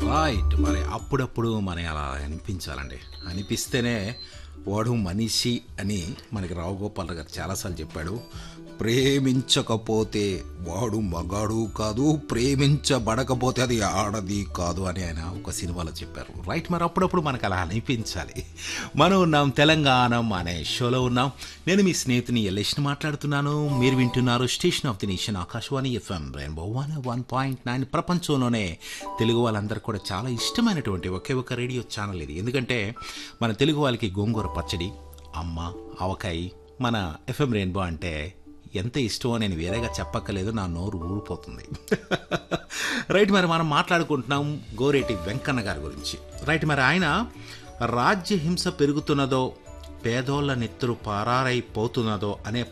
right మరి అప్పుడప్పుడు మన అలా అనిపించాలండి అనిపిస్తేనే వాడు మనిషి అని మనకి రావు గోపాల్ గారు చాలాసార్లు చెప్పాడు ప్రేమించకపోతే వాడు మగాడు కాదు ప్రేమించబడకపోతే అది ఆడది కాదు అని ఆయన ఒక సినిమాలో చెప్పారు రైట్ మరి అప్పుడప్పుడు మనకు అలా అనిపించాలి మనం ఉన్నాం తెలంగాణ అనే షోలో ఉన్నాం నేను మీ స్నేహితుని ఎల్లేష్ని మాట్లాడుతున్నాను మీరు వింటున్నారు station of the nation Akashvani FM rainbow one one point nine ప్రపంచంలోనే తెలుగు వాళ్ళందరూ కూడా చాలా ఇష్టమైనటువంటి ఒకే ఒక రేడియో ఛానల్ ఇది ఎందుకంటే మన తెలుగు వాళ్ళకి గోంగూర పచ్చడి అమ్మ ఆవకాయ మన ఎఫ్ఎం రెయిన్బో అంటే ఎంత ఇష్టమో నేను వేరేగా చెప్పక్కర్లేదు నా నోరు ఊరిపోతుంది రైట్ మరి మనం మాట్లాడుకుంటున్నాం గోరేటి వెంకన్న గారి గురించి రైట్ మరి ఆయన రాజ్య హింస పెరుగుతున్నదో పేదోళ్ళ నెత్తురు పారారైపోతున్నదో అనే